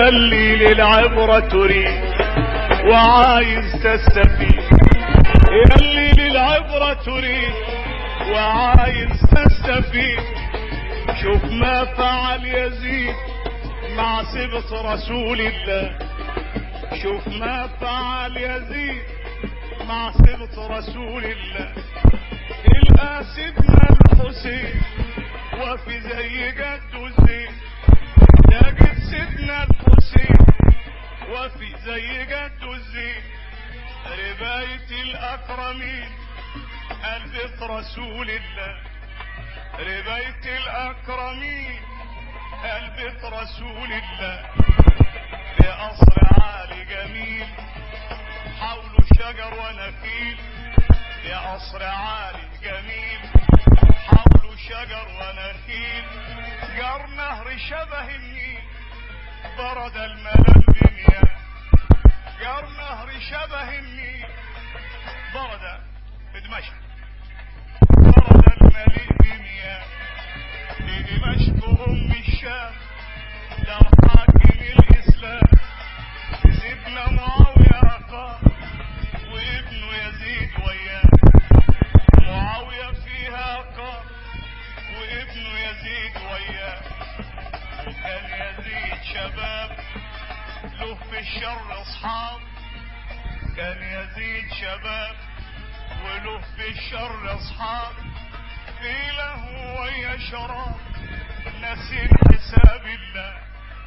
يلي للعبرة تريد وعايز تستفيد يلي للعبرة تريد وعايز تستفيد شوف ما فعل يزيد مع سبط رسول الله شوف ما فعل يزيد مع سبط رسول الله القى سيدنا الحسين وفي زي جده زين نجد سيدنا الحسين وفي زي جده الزين رباية الأكرمين قلبت رسول الله رباية الأكرمين قلبت رسول الله في قصر عالي جميل حوله شجر ونخيل في قصر عالي جميل حوله شجر ونخيل جار نهر شبه النيل برد الملل بمياه جار نهر شبه النيل برد في دمشق برد المليء بمياه في دمشق ام الشام دار حاكم الاسلام سيدنا معاوية قام وابنه يزيد وياه معاوية فيها قام وابنه يزيد وياه وكان يزيد شباب له في الشر اصحاب كان يزيد شباب وله في الشر اصحاب في له ويا شراب نسي حساب الله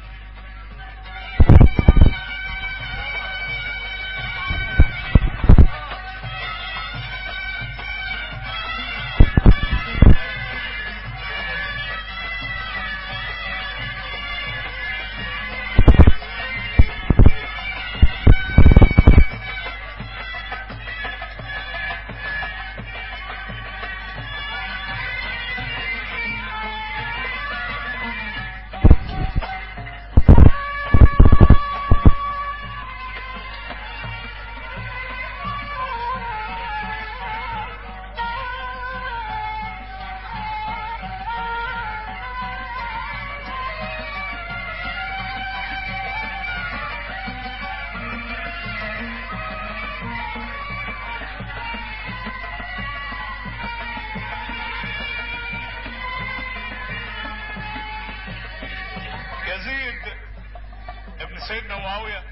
يزيد ابن سيدنا معاوية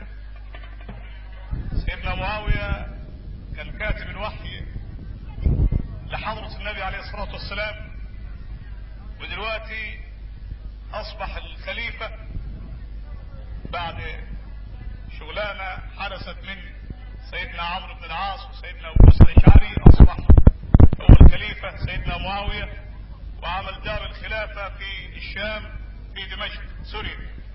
سيدنا معاوية كان كاتب الوحي لحضرة النبي عليه الصلاة والسلام ودلوقتي اصبح الخليفة بعد شغلانة حدثت من سيدنا عمرو بن العاص وسيدنا ابو موسى الاشعري اصبح هو الخليفة سيدنا معاوية وعمل دار الخلافة في الشام في دمشق سوريا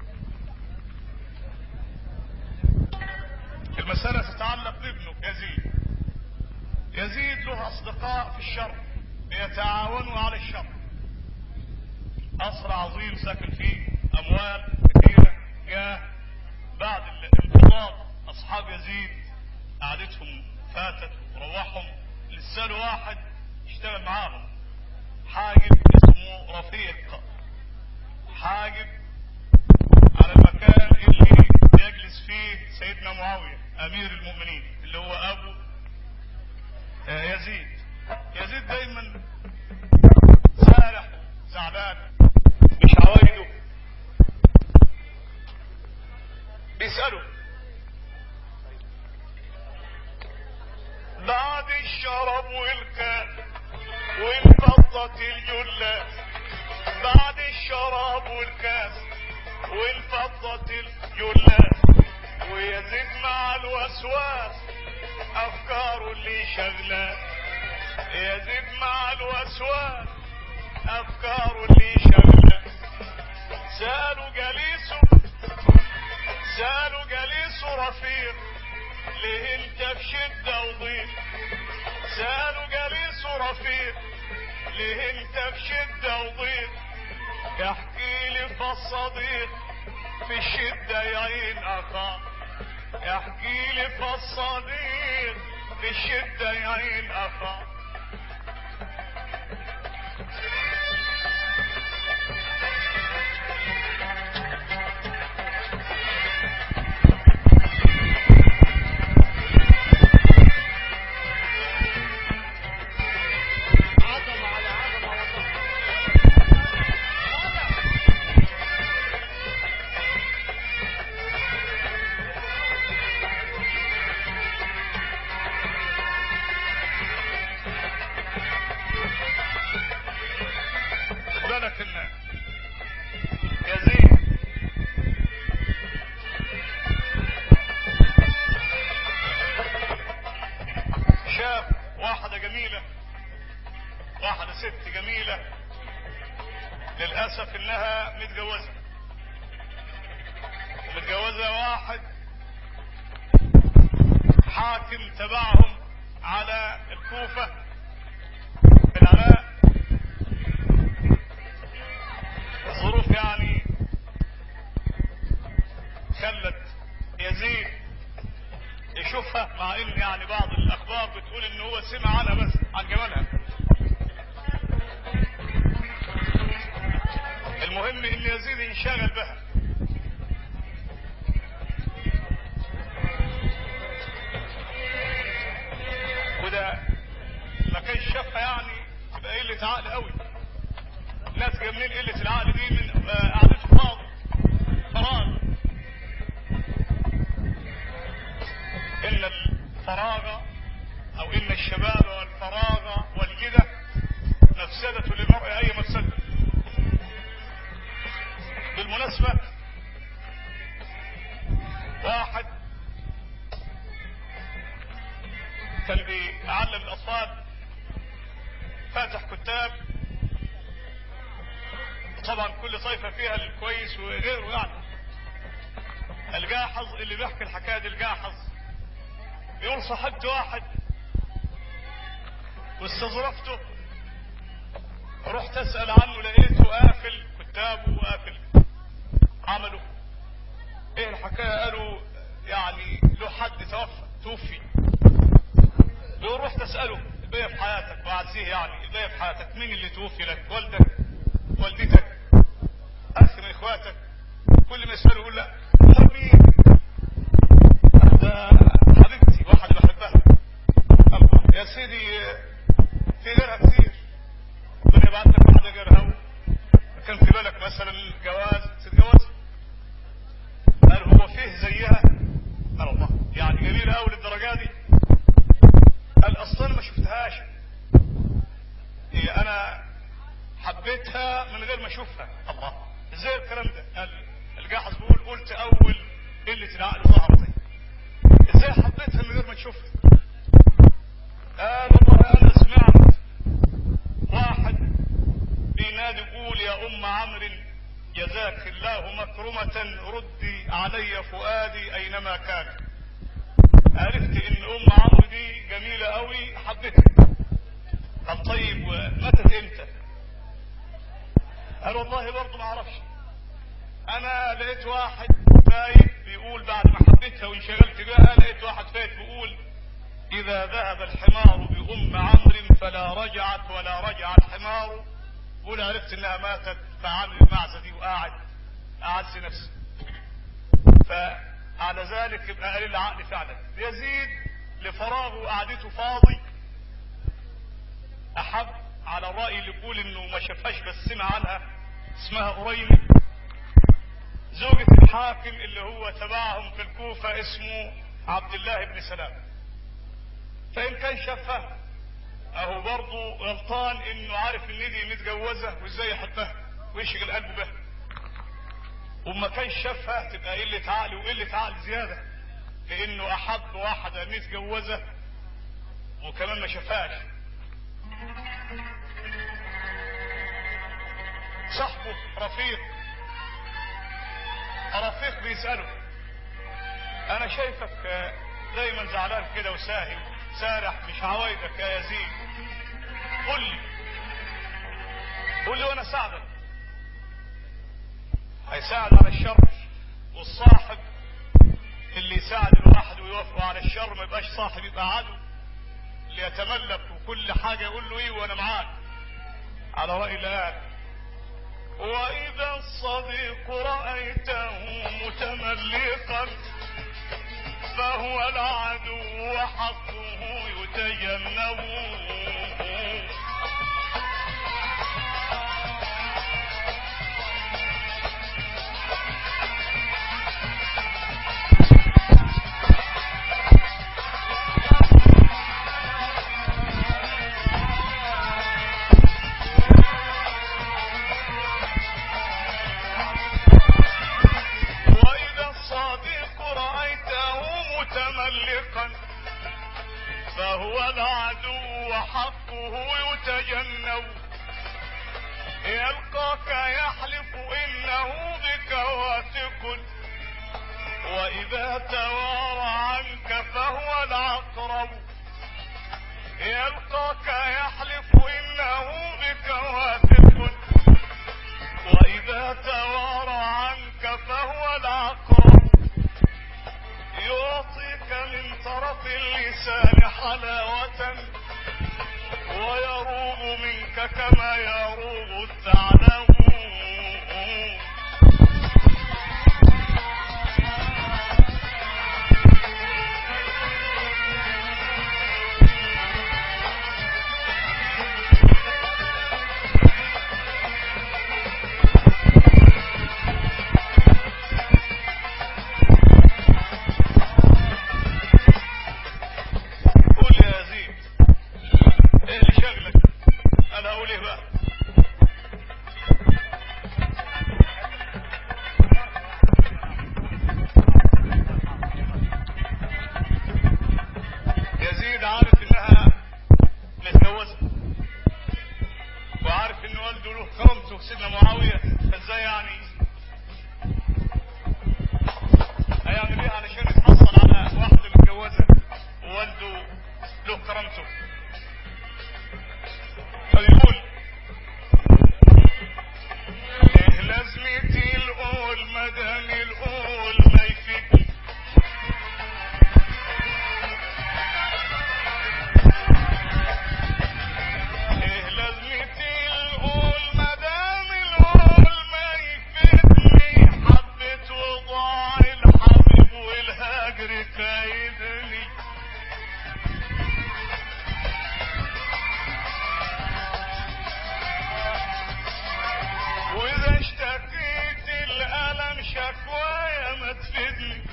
المسألة تتعلق بابنه يزيد يزيد له أصدقاء في الشر يتعاونوا على الشر قصر عظيم ساكن فيه أموال كثيرة جاه بعد الانقضاض أصحاب يزيد قعدتهم فاتت وروحهم لسه له واحد يشتغل معاهم حاجب اسمه رفيق حاجب على المكان اللي يجلس فيه سيدنا معاوية امير المؤمنين اللي هو ابو آه، يزيد يزيد دايما سارح زعلان مش عوايده بيسأله بعد الشرب والكاس والفضة الجلات بعد الشراب والكاس والفضة الجلات ويزيد مع الوسواس افكاره اللي شغلاه يزيد مع الوسواس افكاره اللي شغلاه سالوا جليسه سالوا جليسه رفيق ليه انت في شدة وضيق سالوا جليسه رفيق ليه انت في شدة وضيق يحكي لي فالصديق في الشدة يعين اخاه يحكي لي فالصديق في الشدة يعين اخاه جميلة للأسف إنها متجوزة ومتجوزة واحد حاكم تبعهم على الكوفة في العراق الظروف يعني خلت يزيد يشوفها مع ان يعني بعض الاخبار بتقول ان هو سمع عنها بس عن جمالها المهم ان يزيد انشغل بها وده ما كانش شافها يعني تبقى قله عقل قوي ناس جايه منين قله العقل دي من آه، قعدته فاضي فراغ ان الفراغ او ان الشباب والفراغ والجدة مفسدة للمرء اي مفسدة بالمناسبة واحد كان بيعلم الاطفال فاتح كتاب طبعا كل طائفة فيها الكويس وغيره يعني الجاحظ اللي بيحكي الحكاية دي الجاحظ يقول صاحبت واحد واستظرفته رحت اسأل عنه لقيته قافل كتابه وقافل عمله ايه الحكاية قالوا يعني له حد توفى توفي يقول رحت اسأله الباقي في حياتك وعزيه يعني الباقي في حياتك مين اللي توفي لك والدك والدتك اخ من اخواتك كل ما يسأله يقول لا امال مين ده حبيبتي واحد بحبها الله يا سيدي في غيرها كتير ربنا يبعت لك واحده غيرها كان في بالك مثلا جواز تتجوز قال هو فيه زيها قال الله يعني جميله قوي للدرجه دي قال اصلا ما شفتهاش إيه انا حبيتها من غير ما اشوفها الله ازاي الكلام ده قال الجاحظ بيقول قلت اول قله العقل ظهرت ازاي حبيتها من غير ما تشوفها قال والله انا سمعت واحد بينادي يقول يا ام عمرو جزاك الله مكرمة ردي علي فؤادي اينما كان عرفت ان ام عمرو دي جميلة قوي حبيتها قال طيب ماتت امتى قال والله برضه ما اعرفش انا لقيت واحد فايت بيقول بعد ما حبيتها وانشغلت بها لقيت واحد فايت بيقول اذا ذهب الحمار بام عمرو فلا رجعت ولا رجع الحمار قول عرفت انها ماتت فعامل المعزه دي وقاعد اعز نفسي فعلى ذلك يبقى قليل العقل فعلا يزيد لفراغه وقعدته فاضي احب على الراي اللي يقول انه ما شافهاش بس سمع عنها اسمها قريمه زوجة الحاكم اللي هو تبعهم في الكوفة اسمه عبد الله بن سلام فإن كان شافها أهو برضه غلطان إنه عارف إن دي متجوزة وإزاي يحبها ويشغل قلبه بها وما كان شافها تبقى قلة عقل وقلة عقل زيادة لأنه أحب واحدة متجوزة وكمان ما شافهاش صاحبه رفيق رفيق بيسأله انا شايفك دايما زعلان كده وساهي سارح مش عوايدك يا يزيد قل لي قل لي وانا ساعدك هيساعد على الشر والصاحب اللي يساعد الواحد ويوافق على الشر ما يبقاش صاحب يبقى عدو اللي يتملك وكل حاجة يقول له ايه وانا معاك على رأي الآن وإذا الصديق رأيته متملقا فهو العدو وحقه يتجنبه وإذا الصديق رأيته متملقا فهو العدو وحقه يتجنب يلقاك يحلف إنه بك واثق وإذا توارى عنك فهو العقرب يلقاك يحلف إنه بك واثق وإذا توارى عنك فهو العقرب يعطيك من طرف اللسان حلاوة ويروغ منك كما يروغ الثعلب قول يا يزيد ايه اللي شغلك انا اقول ايه بقى يزيد عارف انها متجوزه وعارف ان والده له كرامته سيدنا معاويه فازاي يعني هيعمل ايه علشان يتحصل على واحده متجوزه ووالده له كرامته فيقول ايه لازمتي القول مدام القول ما يفيدني ايه لازمتي القول مدام القول ما يفيدني حبيت وضاع الحبيب والهجر كايدني واذا اشتكيت الالم شكوايا ما تفيدني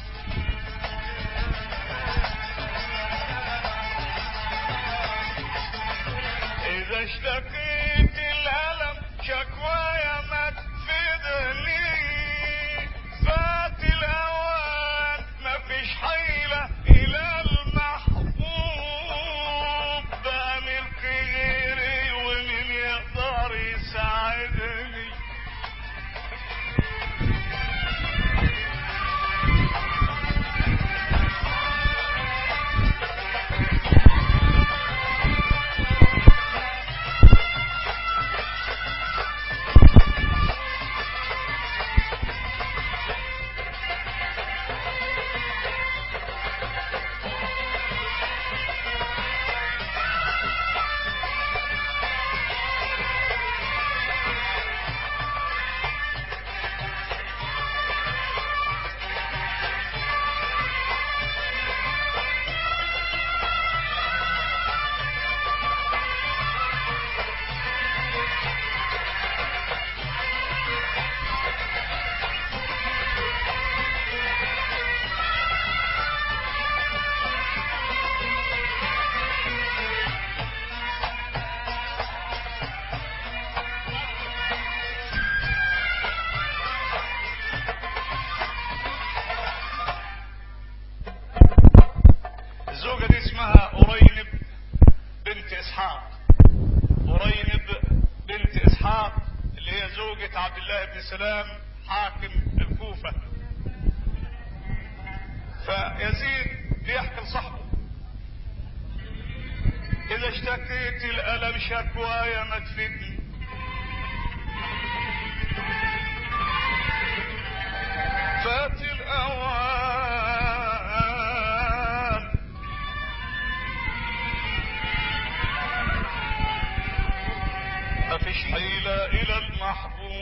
اذا اشتكيت الالم شكوايا ما تفيدني فات الاوان ما فيش حيلة الى المحبوب بقى ملك غيري ومين يقدر يساعدني الزوجة دي اسمها أرينب بنت إسحاق أرينب بنت إسحاق اللي هي زوجة عبد الله بن سلام حاكم الكوفة فيزيد بيحكي لصاحبه إذا اشتكيت الألم شكوايا ما تفيدني فات الأوان مفيش حيلة إلى المحبوب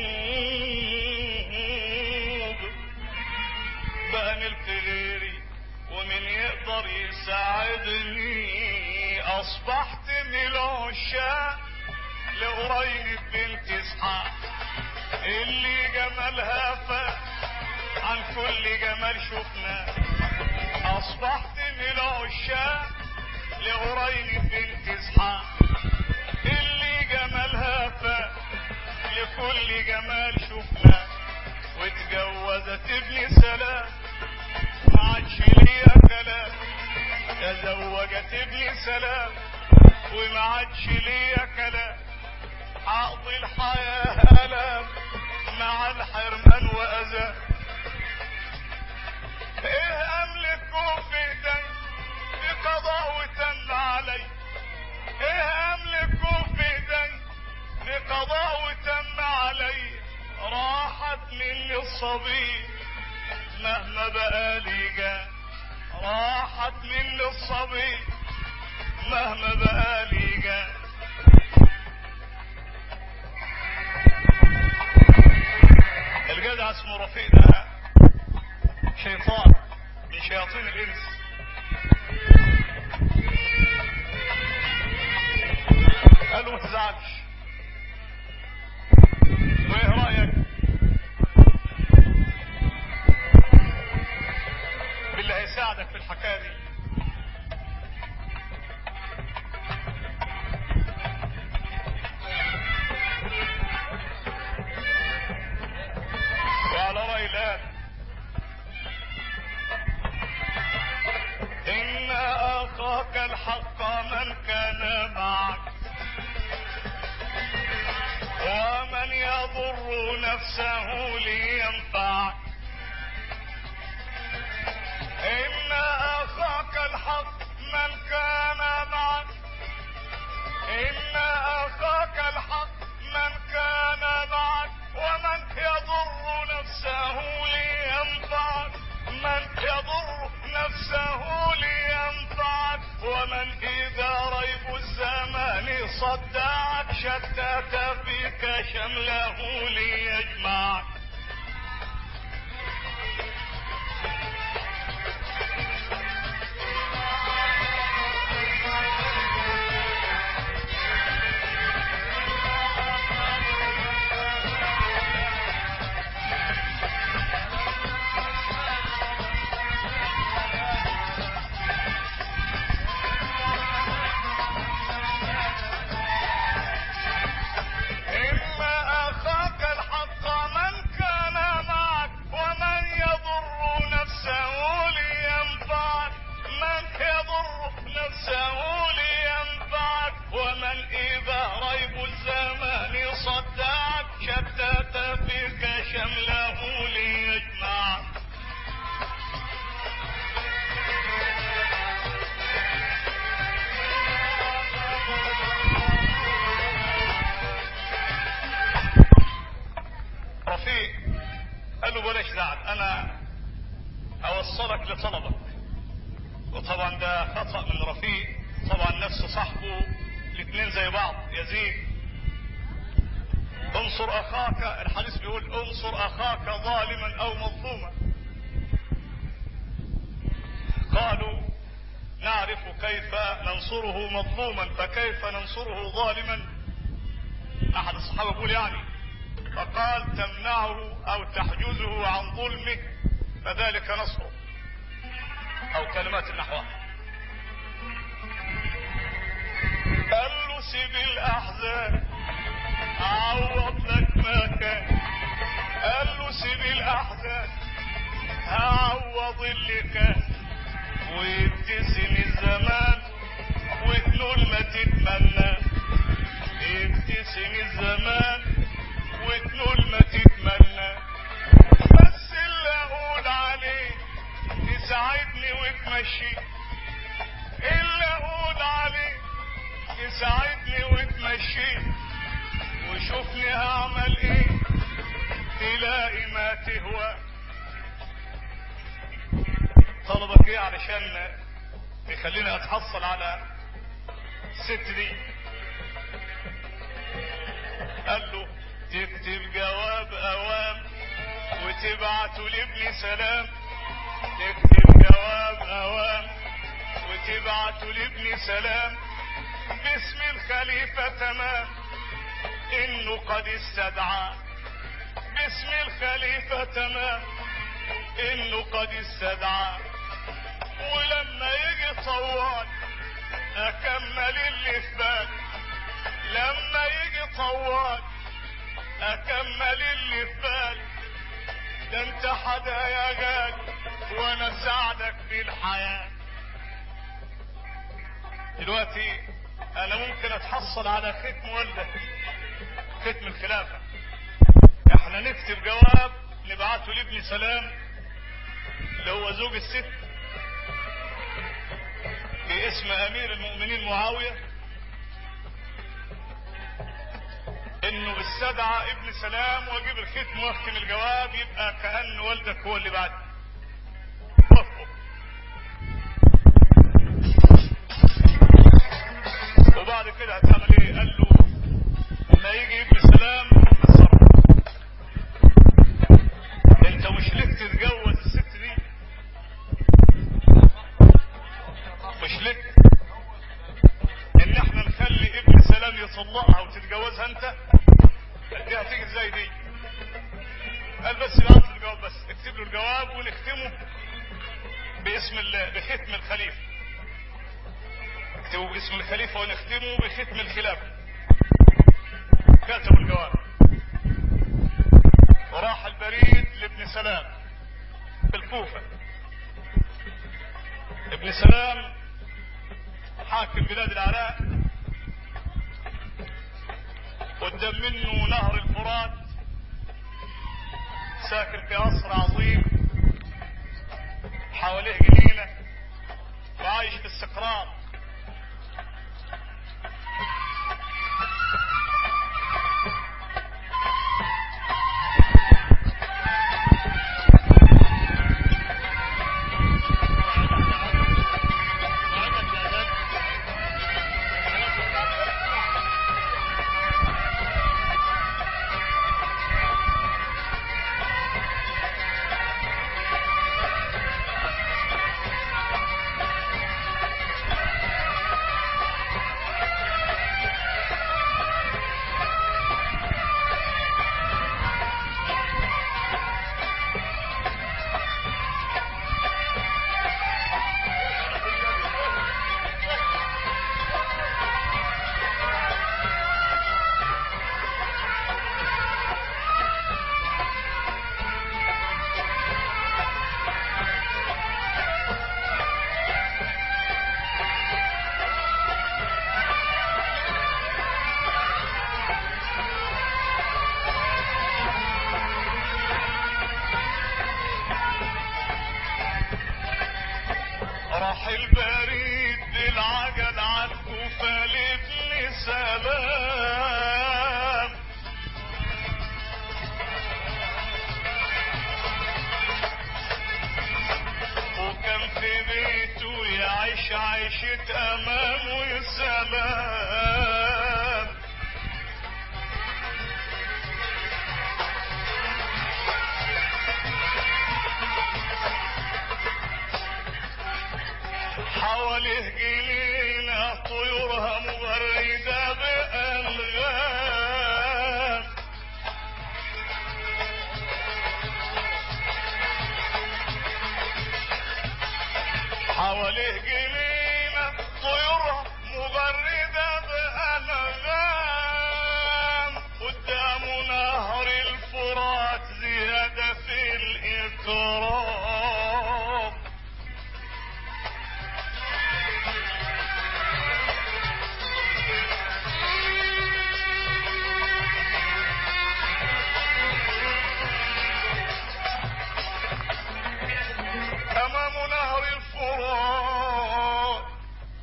بقى ملك غيري ومن يقدر يساعدني أصبحت من العشاق لقريب بنت إسحاق اللي جمالها فات عن كل جمال شفناه أصبحت من العشاق لقريب بنت إسحاق اللي جمالها فات لكل جمال شفناه واتجوزت ابن سلام ما عادش ليا كلام تزوجت ابن سلام وما عادش ليا كلام هقضي الحياة حرمان واذى ايه املكه في ايدي بقضاء وتم علي ايه املكه في ايدي بقضاء وتم علي راحت مني الصبي مهما بقالي جا راحت مني الصبي مهما بقالي جا الجدع اسمه رفيق ده شيطان من شياطين الانس قال له ما تزعلش وايه رايك باللي هيساعدك في الحكايه دي وعلى راي الان إن أخاك الحق من كان معك ومن يضر نفسه لينفعك إن أخاك الحق من كان معك إن أخاك الحق من كان معك ومن يضر نفسه لينفعك من يضر نفسه لينفعك ومن إذا ريب الزمان صدعك شتت فيك شمله ليجمعك إما أخاك الحق من كان معك ومن يضر نفسه لينفعك من يضر نفسه لينفعك ومن إذا ريب الزمان صدعك شتت فيك شمله ليجمعك رفيق قال له بلاش زعل انا اوصلك لطلبك وطبعا ده خطأ من رفيق طبعا نفس صاحبه الاثنين زي بعض يزيد انصر اخاك الحديث بيقول انصر اخاك ظالما او مظلوما قالوا نعرف كيف ننصره مظلوما فكيف ننصره ظالما احد الصحابه بيقول يعني فقال تمنعه او تحجزه عن ظلمه فذلك نصره او كلمات نحوها قال له سيب الاحزان اعوض لك ما كان قال له سيب الاحزان هعوض اللي كان ويبتسم الزمان وتنول ما تتمنى يبتسم الزمان وتنول ما تتمنى بس اللي اقول عليه تساعدني وتمشي اللي اقول عليه تساعدني وتمشي وشوفني هعمل ايه تلاقي ما تهوى طلبك ايه علشان يخليني اتحصل على الست دي قال له تكتب جواب اوام وتبعته لابني سلام تكتب جواب اوام وتبعته لابني سلام باسم الخليفة تمام انه قد استدعى باسم الخليفة تمام انه قد استدعى ولما يجي طوال اكمل اللي في بالي لما يجي طوال اكمل اللي في بالي ده انت حدا يا غالي وانا ساعدك في الحياة دلوقتي انا ممكن اتحصل على ختم والدك ختم الخلافة احنا احنا نكتب جواب نبعته لابن سلام اللي هو زوج الست باسم امير المؤمنين معاوية انه استدعى ابن سلام واجيب الختم واختم الجواب يبقى كأن والدك هو اللي بعد وافقوا وبعد كده هتعمل ايه قال له لما يجي ابن سلام اتصرف انت مش لك تتجوز الست دي مش لك ان احنا نخلي ابن سلام يطلقها وتتجوزها انت دي هتيجي ازاي دي قال بس بعت له الجواب بس اكتب له الجواب ونختمه باسم الله بختم الخليفه اكتبوا باسم الخليفه ونختمه بختم الخلافه كتبوا الجواب وراح البريد لابن سلام في الكوفة ابن سلام حاكم بلاد العراق قدام منه نهر الفرات ساكن في قصر عظيم حواليه جنينة وعايش في استقرار راح البريد بالعجل عالكوفة لابن سلام وكان في بيته يعيش عيشة أمان وسلام حواليه جنينة طيورها مبردة بألغام حواليه جنينة طيورها مبردة بألغام قدامه نهر الفرات زيادة في الإكرام أمام نهر الفرات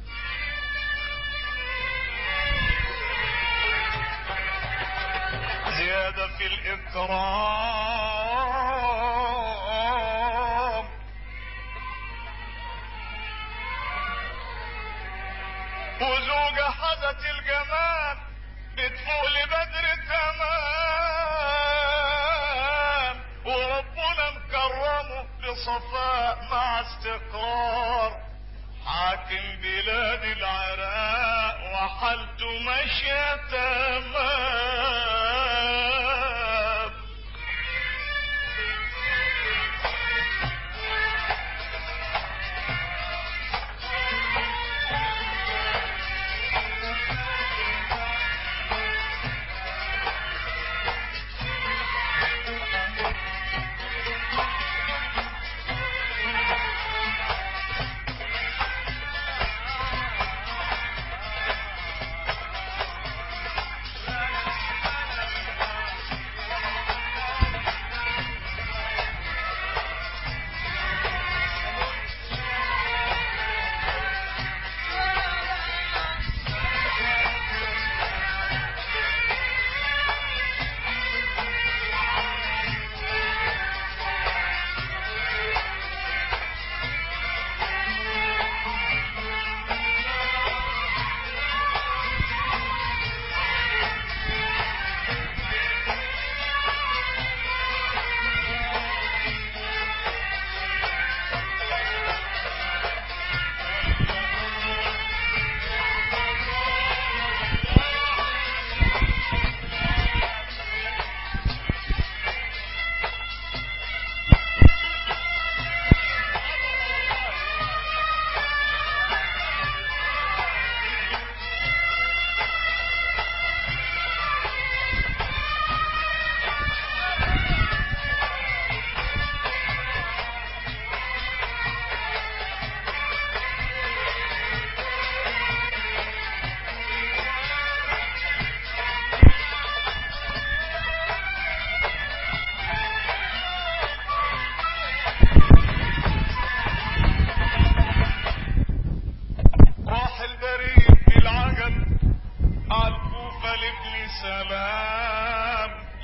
زيادة في الإكرام وزوجة حدت الجمال بتفوق لبدر التمام وربنا مكرمه بصفاء مع استقرار حاكم بلاد العراق وحالته ماشية تمام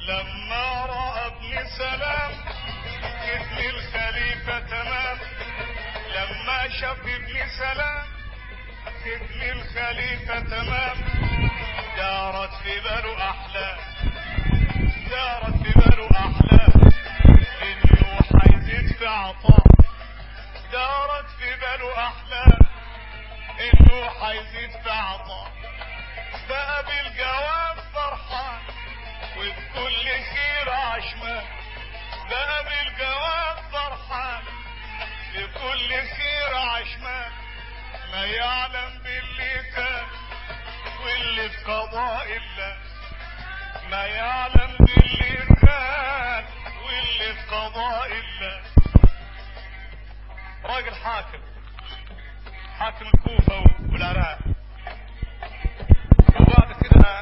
لما رأى ابن سلام ابن الخليفة تمام لما شاف ابن سلام ابن الخليفة تمام دارت في باله أحلام دارت في باله أحلام إنه حيزيد في عطاء دارت في باله أحلام إنه حيزيد في عطاء بقى بالجواب فرحان وبكل خير عشمان بقى بالجواب فرحان بكل خير عشمان ما يعلم باللي كان واللي في قضاء الله ما يعلم باللي كان واللي في قضاء الله راجل حاكم حاكم الكوفة والعراق وبعد كده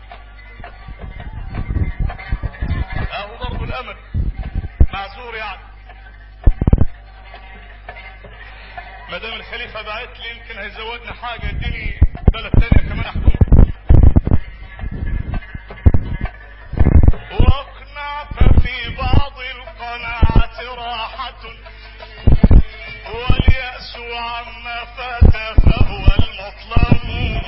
اهو ضرب الامل معذور يعني ما دام الخليفه بعت لي يمكن هيزودني حاجه يديني بلد تانية كمان احكمها واقنع ففي بعض القناعة راحة واليأس عما فات فهو المطلب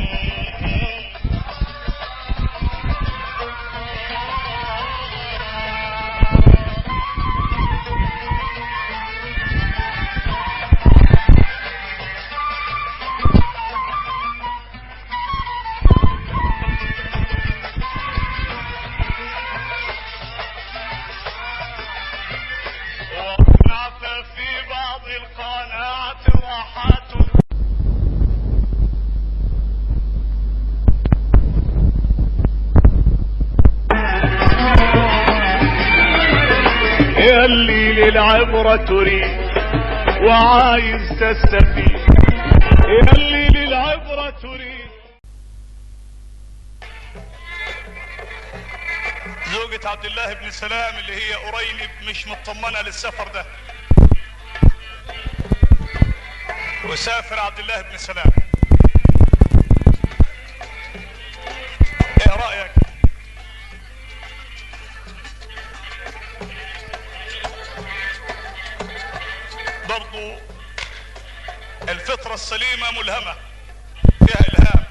واقنع ففي بعض القناعة راحة يلي للعبرة تريد وعايز تستفيد يلي للعبرة تريد زوجة عبد الله بن سلام اللي هي قريب مش مطمنة للسفر ده وسافر عبد الله بن سلام ايه رأيك برضو الفطرة السليمة ملهمة فيها إلهام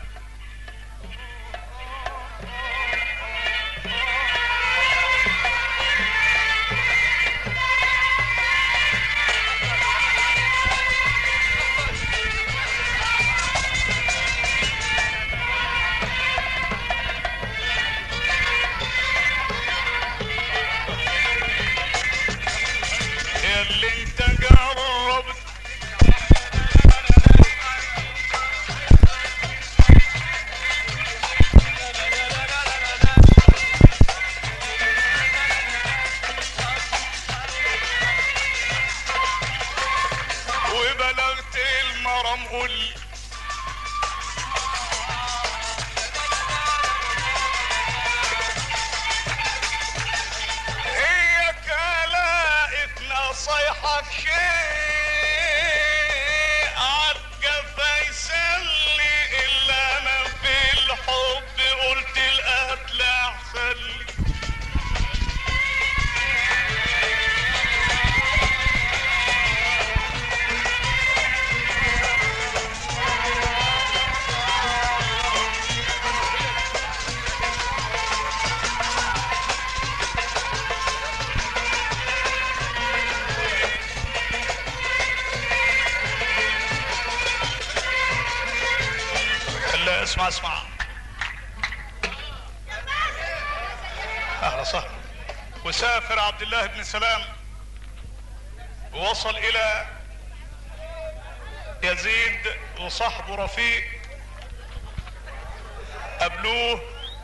اللي انت جربت وبلغت المرم قول هي كلائفنا صيحة في شيء عالجفا يسلي إلا أنا في الحب قلت القتل أحسن لي لا اسمع اسمع اهلا وسهلا وسافر عبد الله بن سلام ووصل الى يزيد وصاحبه رفيق قابلوه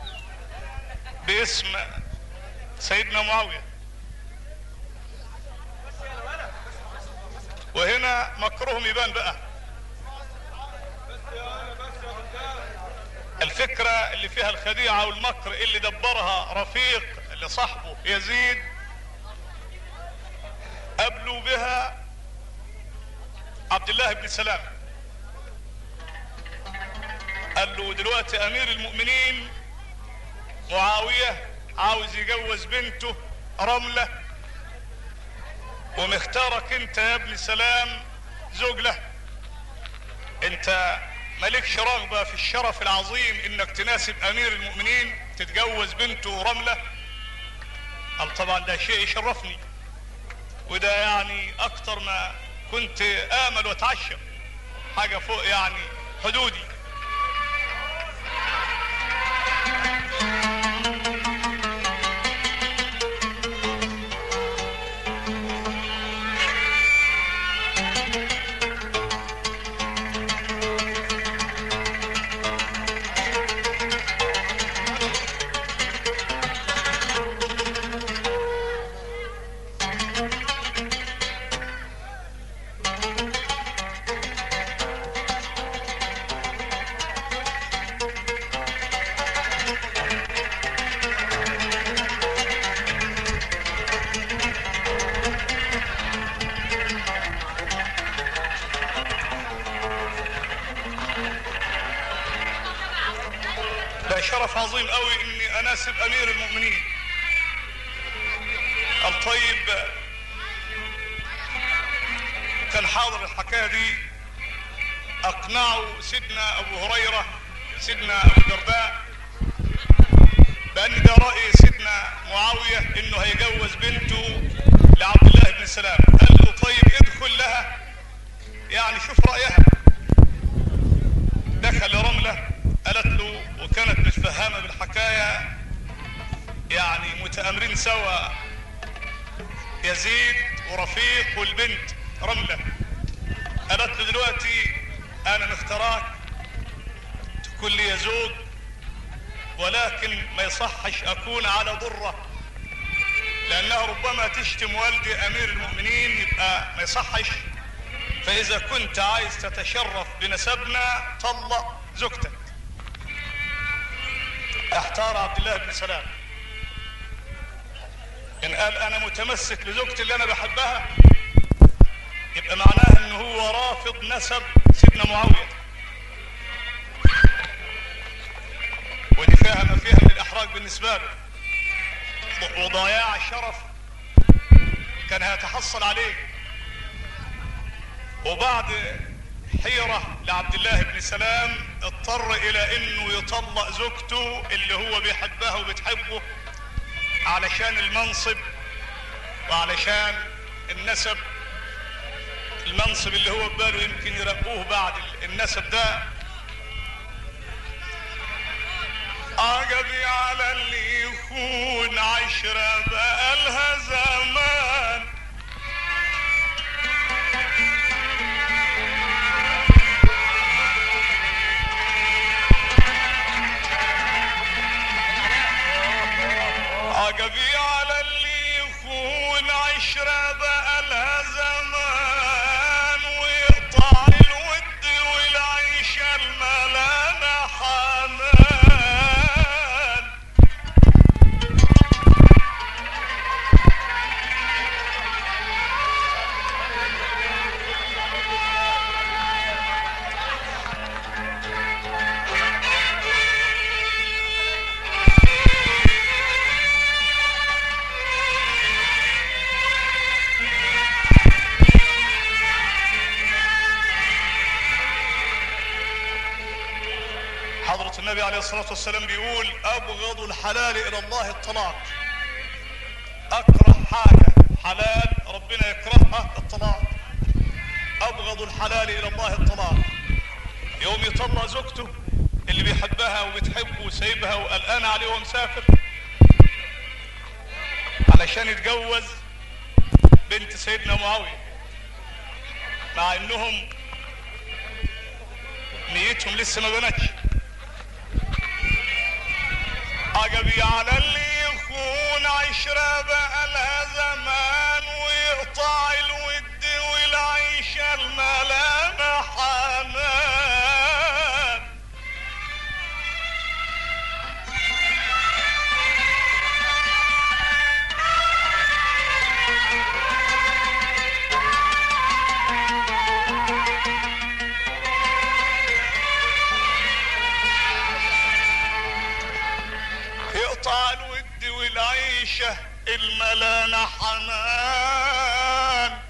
باسم سيدنا معاويه وهنا مكرهم يبان بقى الفكرة اللي فيها الخديعة والمكر اللي دبرها رفيق لصاحبه يزيد قبلوا بها عبد الله بن سلام قال له دلوقتي امير المؤمنين معاوية عاوز يجوز بنته رملة ومختارك انت يا ابن سلام زوج له انت مالكش رغبة في الشرف العظيم انك تناسب امير المؤمنين تتجوز بنته رملة قال طبعا ده شيء يشرفني وده يعني اكتر ما كنت امل واتعشم حاجة فوق يعني حدودي ده شرف عظيم قوي اني اناسب امير المؤمنين الطيب كان حاضر الحكايه دي اقنعوا سيدنا ابو هريره سيدنا ابو الدرداء بان ده راي سيدنا معاويه انه هيجوز بنته لعبد الله بن سلام قال له طيب ادخل لها يعني شوف رايها دخل رمله قالت له وكانت متفهمه بالحكايه يعني متآمرين سوا يزيد ورفيق والبنت رمله قالت له دلوقتي انا مختاراك تكون لي زوج ولكن ما يصحش اكون على ضره لانها ربما تشتم والدي امير المؤمنين يبقى ما يصحش فاذا كنت عايز تتشرف بنسبنا طلق زوجتك احتار عبد الله بن سلام ان قال انا متمسك بزوجتي اللي انا بحبها يبقى معناها ان هو رافض نسب سيدنا معاويه ودي فيها ما فيها من الاحراج بالنسبه له وضياع الشرف كان هيتحصل عليه وبعد حيرة لعبد الله بن سلام اضطر الى انه يطلق زوجته اللي هو بيحبها وبتحبه علشان المنصب وعلشان النسب المنصب اللي هو بباله يمكن يرقوه بعد النسب ده عجبي على اللي يكون عشرة بقالها زمان عجبي على اللي يكون عشرة بقالها زمان ويقطع الود والعيشة الملانة حنان حضرة النبي عليه الصلاة والسلام بيقول أبغض الحلال إلى الله الطلاق أكره حاجة حلال ربنا يكرهها الطلاق أبغض الحلال إلى الله الطلاق يوم يطلق زوجته اللي بيحبها وبتحبه وسايبها وقلقان عليه وهو مسافر علشان يتجوز بنت سيدنا معاوية مع انهم نيتهم لسه ما بنتش عجبي على اللي يكون عشرة بقالها زمان ويقطع الود والعيشة الملامة حنان يقطع الود والعيشة الملانة حنان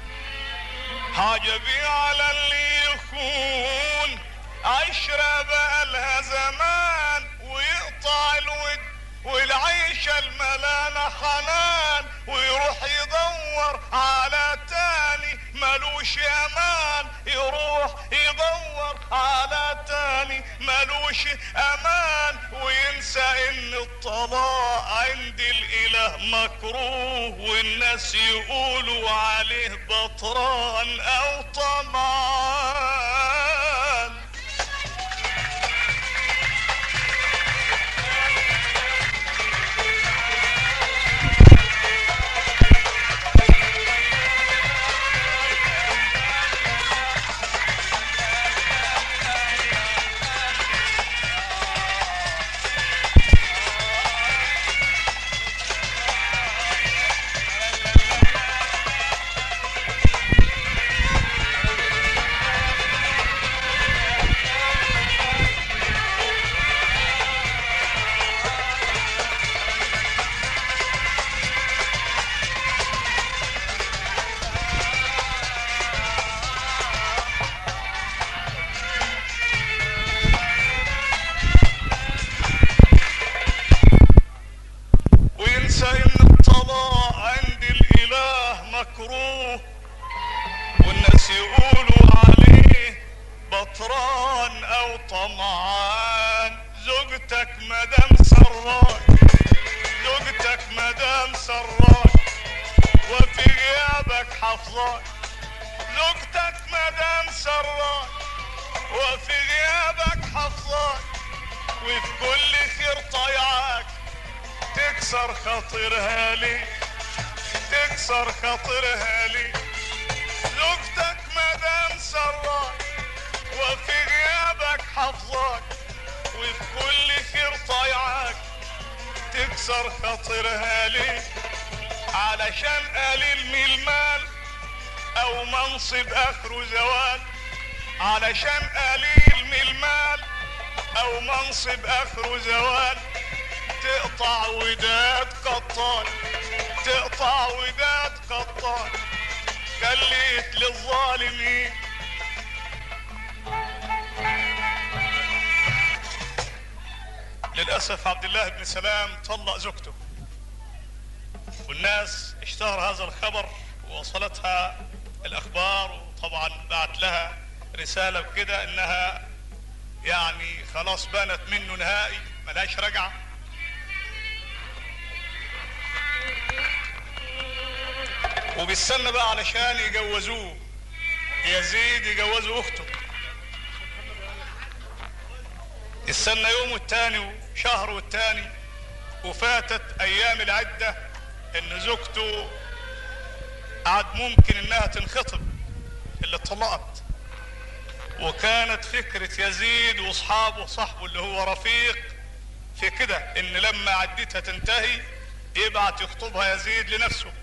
عجبي على اللي يكون عشرة بقالها زمان ويقطع الود والعيشة الملانة حنان ويروح يدور على تاني ملوش امان يروح يدور على تاني ملوش امان وينسى ان الطلاق عند الاله مكروه والناس يقولوا عليه بطران او طمعان وينسى ان الطلاق عند الاله مكروه والناس يقولوا عليه بطران او طمعان زوجتك مدام سراك زوجتك مدام سراك وفي غيابك حفظاك زوجتك مدام سراك وفي غيابك حفظاك وفي كل خير طيعاك تكسر خاطرها لي تكسر خاطرها لي زوجتك مدام سراك وفي غيابك حفظاك وفي كل خير طيعاك تكسر خاطرها لي علشان قليل من المال او منصب اخره زوال علشان قليل من المال او منصب اخره زوال تقطع وداد قطان تقطع وداد قطان خليت للظالمين للأسف عبد الله بن سلام طلق زوجته والناس اشتهر هذا الخبر ووصلتها الأخبار وطبعا بعت لها رسالة بكده إنها يعني خلاص بانت منه نهائي ملهاش رجعه وبيستنى بقى علشان يجوزوه يزيد يجوزوا اخته استنى يوم والتاني وشهر والتاني وفاتت ايام العدة ان زوجته عاد ممكن انها تنخطب اللي اتطلقت وكانت فكرة يزيد واصحابه صاحبه اللي هو رفيق في كده ان لما عدتها تنتهي يبعت يخطبها يزيد لنفسه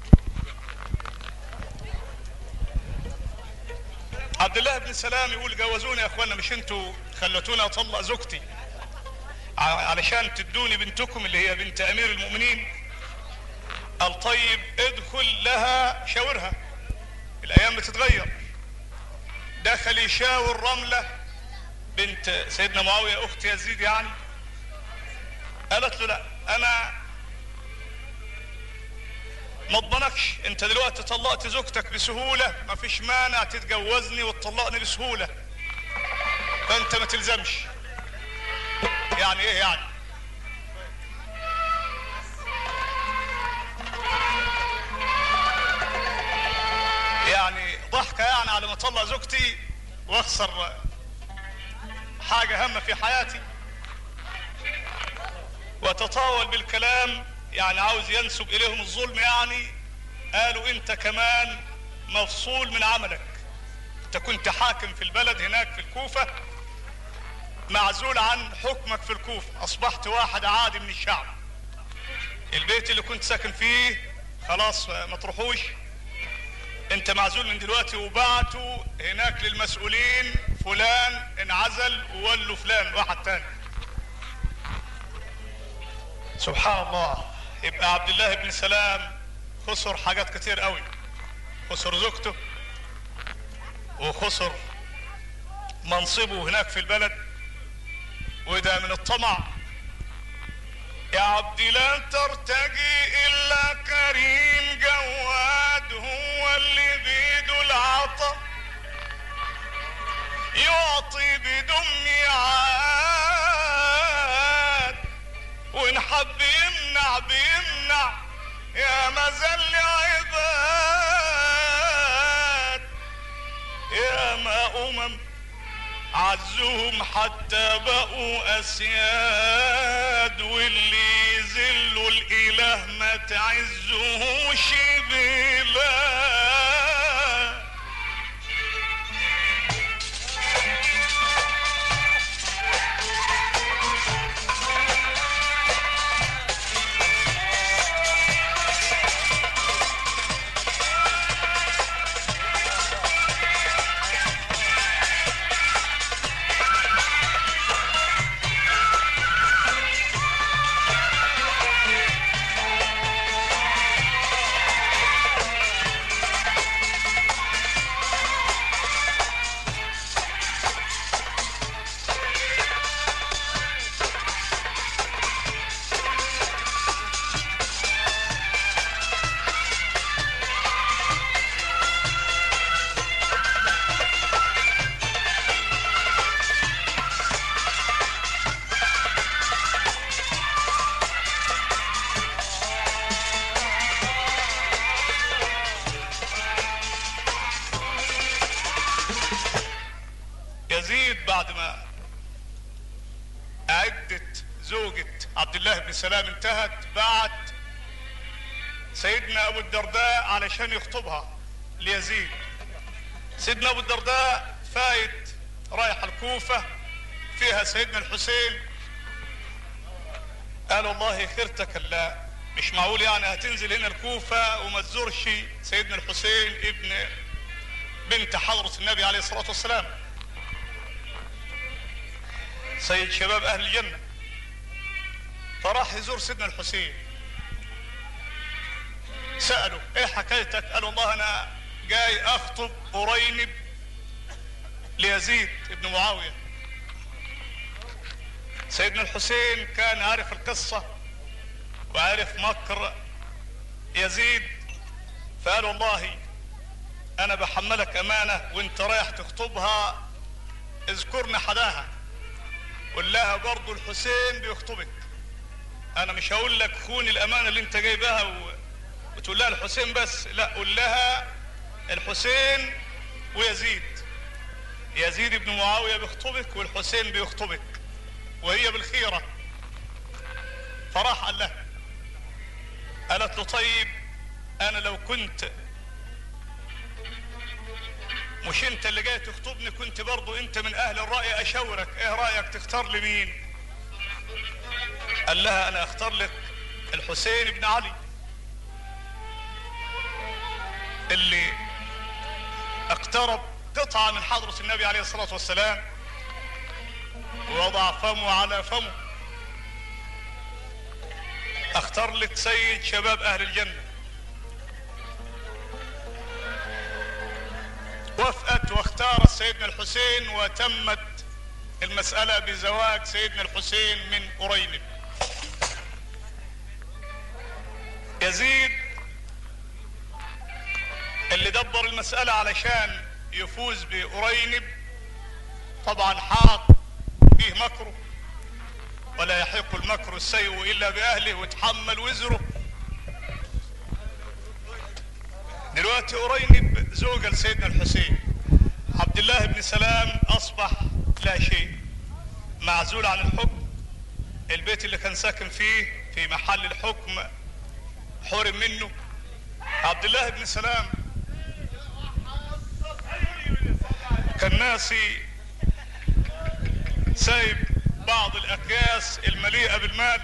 عبد الله بن سلام يقول جوزوني يا اخوانا مش انتوا خلتوني اطلق زوجتي ع- علشان تدوني بنتكم اللي هي بنت امير المؤمنين قال طيب ادخل لها شاورها الايام بتتغير دخل يشاور رملة بنت سيدنا معاوية اخت يزيد يعني قالت له لا انا ما اضمنكش انت دلوقتي طلقت زوجتك بسهولة ما فيش مانع تتجوزني وتطلقني بسهولة فانت ما تلزمش يعني ايه يعني يعني ضحكة يعني على ما اطلق زوجتي واخسر حاجة هامة في حياتي وتطاول بالكلام يعني عاوز ينسب اليهم الظلم يعني قالوا انت كمان مفصول من عملك انت كنت حاكم في البلد هناك في الكوفة معزول عن حكمك في الكوفة اصبحت واحد عادي من الشعب البيت اللي كنت ساكن فيه خلاص ما تروحوش انت معزول من دلوقتي وبعتوا هناك للمسؤولين فلان انعزل وولوا فلان واحد تاني سبحان الله يبقى عبد الله بن سلام خسر حاجات كتير قوي خسر زوجته وخسر منصبه هناك في البلد وده من الطمع يا عبدي لن ترتجي الا كريم جواد هو اللي بيده العطا يعطي بدون ميعاد وان حب يمنع بيمنع يا مازال عباد يا ما امم عزهم حتى بقوا اسياد واللي يذلوا الاله ما تعزهوش بلاد يزيد بعد ما عدة زوجة عبد الله بن سلام انتهت بعت سيدنا ابو الدرداء علشان يخطبها ليزيد سيدنا ابو الدرداء فايت رايح الكوفة فيها سيدنا الحسين قال والله خيرتك لا مش معقول يعني هتنزل هنا الكوفة وما تزورش سيدنا الحسين ابن بنت حضرة النبي عليه الصلاة والسلام سيد شباب اهل الجنة فراح يزور سيدنا الحسين سأله ايه حكايتك قال والله انا جاي اخطب قرينب ليزيد ابن معاوية سيدنا الحسين كان عارف القصة وعارف مكر يزيد فقال والله انا بحملك امانة وانت رايح تخطبها اذكرني حداها قول لها برضو الحسين بيخطبك انا مش هقول لك خون الامانة اللي انت جايبها و... وتقول لها الحسين بس لا قول لها الحسين ويزيد يزيد بن معاوية بيخطبك والحسين بيخطبك وهي بالخيرة فراح قال لها قالت له طيب انا لو كنت مش انت اللي جاي تخطبني كنت برضو انت من اهل الرأي اشاورك ايه رأيك تختار لمين قال لها انا اختار لك الحسين بن علي اللي اقترب قطعة من حضرة النبي عليه الصلاة والسلام ووضع فمه على فمه اختار لك سيد شباب اهل الجنة وافقت واختارت سيدنا الحسين وتمت المسألة بزواج سيدنا الحسين من قرينب يزيد اللي دبر المسألة علشان يفوز بقرينب طبعا حاط فيه مكره ولا يحق المكر السيء الا باهله وتحمل وزره دلوقتي قرينب زوجة لسيدنا الحسين عبد الله بن سلام اصبح لا شيء معزول عن الحكم البيت اللي كان ساكن فيه في محل الحكم حرم منه عبد الله بن سلام كان ناسي سايب بعض الاكياس المليئه بالمال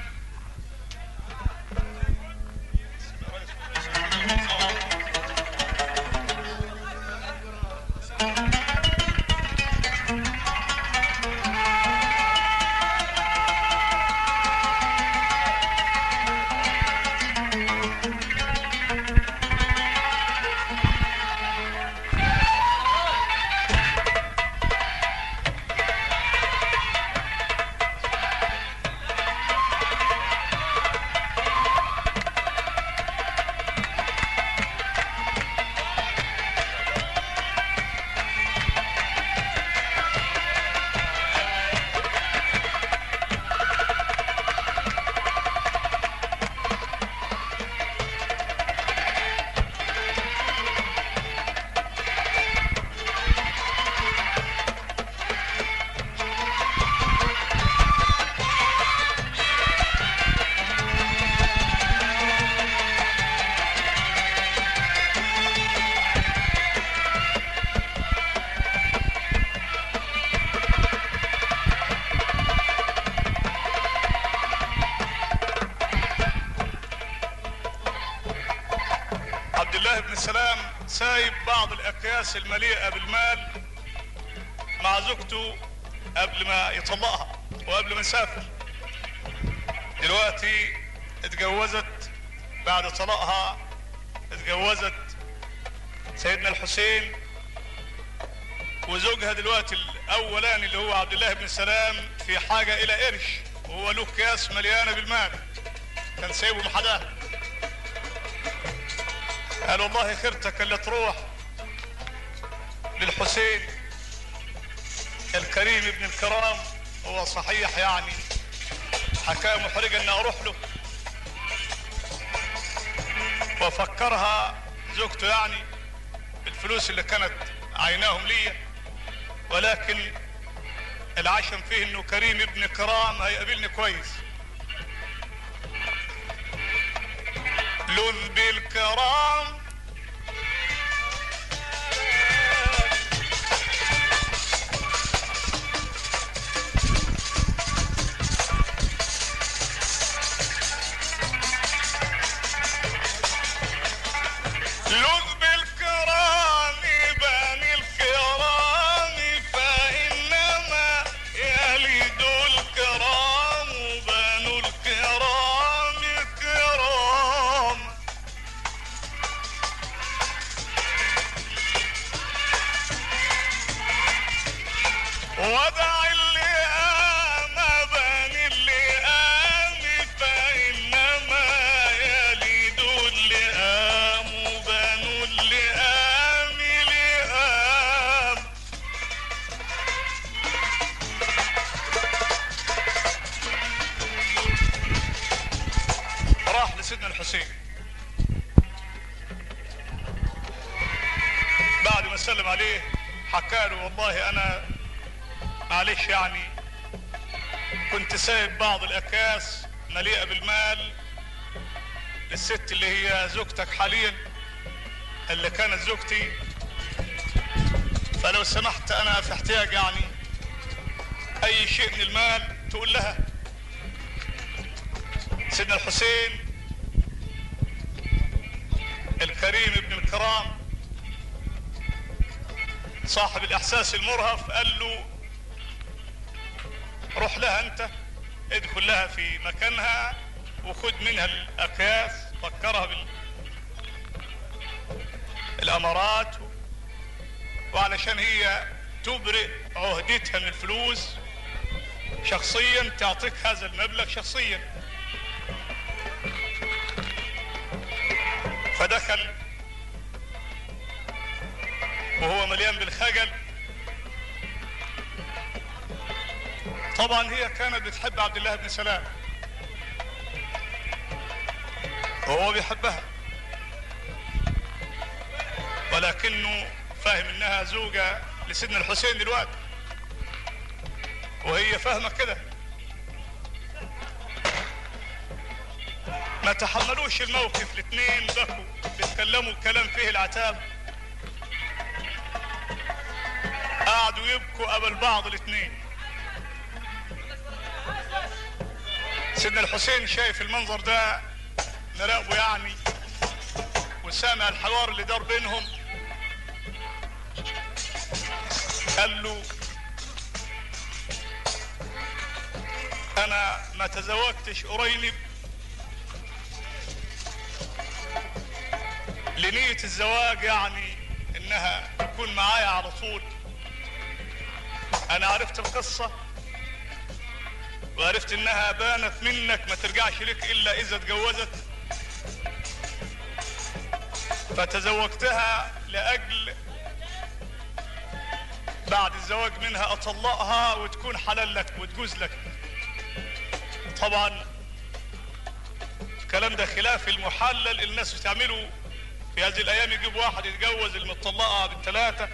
الله بن سلام سايب بعض الاكياس المليئه بالمال مع زوجته قبل ما يطلقها وقبل ما يسافر دلوقتي اتجوزت بعد طلاقها اتجوزت سيدنا الحسين وزوجها دلوقتي الاولاني اللي هو عبد الله بن سلام في حاجه الى قرش وهو له كاس مليانه بالمال كان سايبه محداه قال والله خيرتك اللي تروح للحسين الكريم ابن الكرام هو صحيح يعني حكاية محرجة اني اروح له وفكرها زوجته يعني الفلوس اللي كانت عيناهم ليا ولكن العشم فيه انه كريم ابن كرام هيقابلني كويس لذ بالكرام لذ بالكرام بني الكرام فإنما يلد الكرام بنو الكرام كرام ودع اللئام بني اللئام فإنما يلد اللئام بنو اللئام لئام راح لسيدنا الحسين بعد ما سلم عليه حكى له والله انا معلش يعني كنت سايب بعض الاكياس مليئه بالمال للست اللي هي زوجتك حاليا اللي كانت زوجتي فلو سمحت انا في احتياج يعني اي شيء من المال تقول لها سيدنا الحسين الكريم ابن الكرام صاحب الاحساس المرهف قال له روح لها انت ادخل لها في مكانها وخد منها الاكياس فكرها بال الامارات وعلشان هي تبرئ عهدتها من الفلوس شخصيا تعطيك هذا المبلغ شخصيا فدخل وهو مليان بالخجل طبعا هي كانت بتحب عبد الله بن سلام وهو بيحبها ولكنه فاهم انها زوجة لسيدنا الحسين دلوقتي وهي فاهمة كده ما تحملوش الموقف الاثنين بكوا بيتكلموا كلام فيه العتاب قعدوا يبكوا قبل بعض الاثنين سيدنا الحسين شايف المنظر ده نراقبه يعني وسامع الحوار اللي دار بينهم قال له انا ما تزوجتش قريب لنية الزواج يعني انها تكون معايا على طول انا عرفت القصة وعرفت انها بانت منك ما ترجعش لك الا اذا اتجوزت فتزوجتها لاجل بعد الزواج منها اطلقها وتكون حلال لك وتجوز لك طبعا الكلام ده خلاف المحلل الناس بتعمله في هذه الايام يجيب واحد يتجوز المطلقه بالثلاثه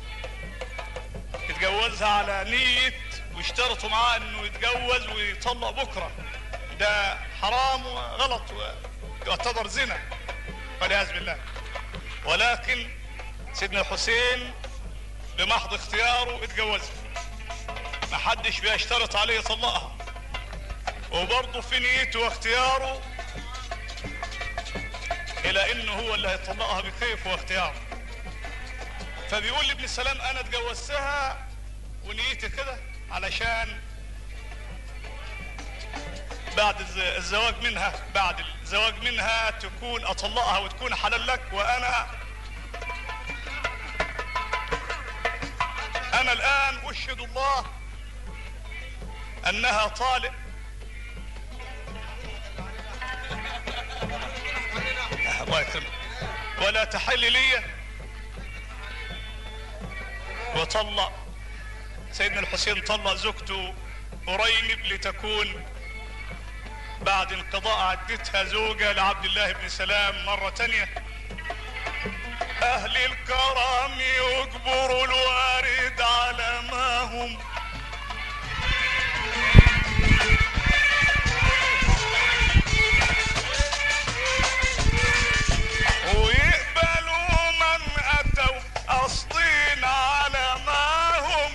يتجوزها على نيه ويشترطوا معاه انه يتجوز ويطلق بكره ده حرام وغلط ويعتبر زنا والعياذ بالله ولكن سيدنا الحسين بمحض اختياره اتجوزها ما حدش بيشترط عليه يطلقها وبرضه في نيته واختياره الى انه هو اللي هيطلقها بكيفه واختياره فبيقول لابن السلام انا اتجوزتها ونيتي كده علشان بعد الز- الزواج منها بعد الزواج منها تكون اطلقها وتكون حلال لك وانا انا الان اشهد الله انها طالق الله يكرمك ولا تحل لي وطلق سيدنا الحسين طلق زوجته قريب لتكون بعد انقضاء عدتها زوجة لعبد الله بن سلام مرة تانية أهل الكرم يجبروا الوارد على ما هم ويقبلوا من أتوا قاصدين على ما هم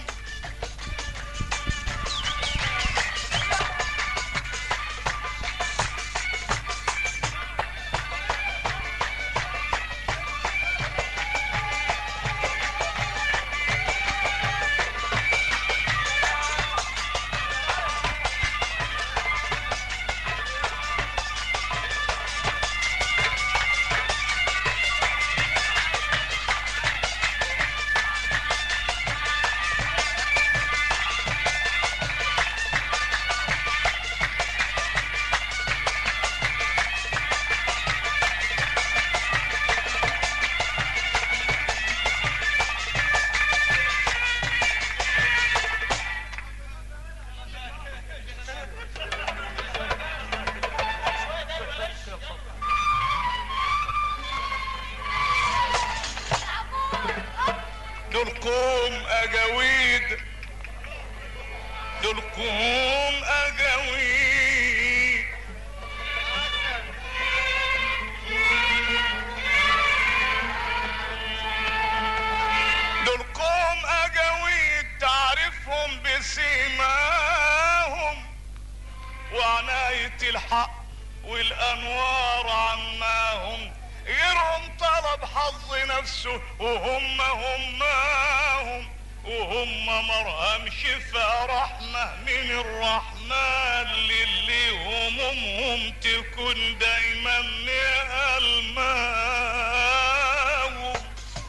دول قوم اجاويد دول قوم اجاويد دول قوم اجاويد تعرفهم بسيماهم وعناية الحق والانوار عماهم غيرهم طلب حظ نفسه وهم هماهم وهم مرهم شفا رحمة من الرحمن للي همومهم تكون دايما مألماهم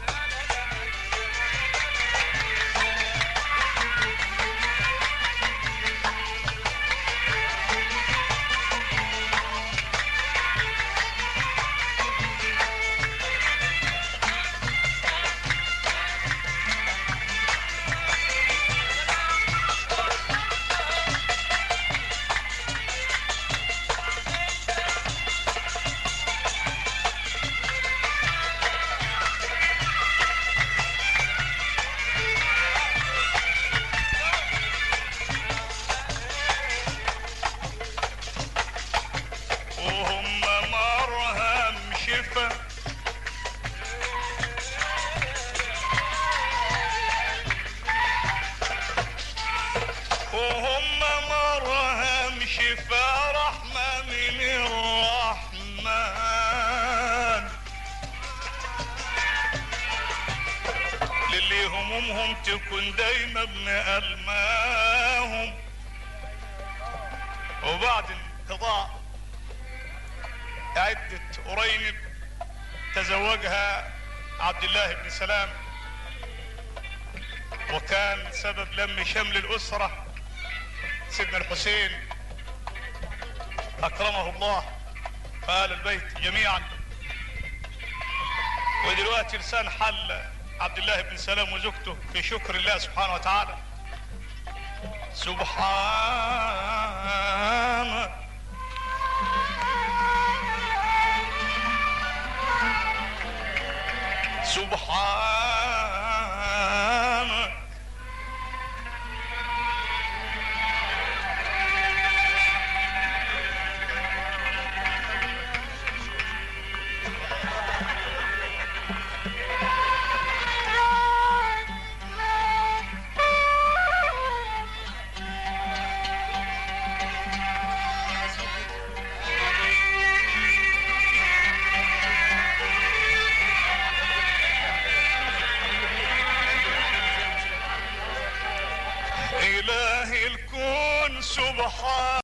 وهم مرهم شفا وهم مرهم شفا رحمة من الرحمن للي همومهم تكون دايما بمألماهم وبعد انقضاء عدة أرينب تزوجها عبد الله بن سلام وكان سبب لم شمل الأسرة سيدنا الحسين أكرمه الله وآل البيت جميعا ودلوقتي لسان حل عبد الله بن سلام وزوجته في شكر الله سبحانه وتعالى سبحان سبحان إله الكون سبحان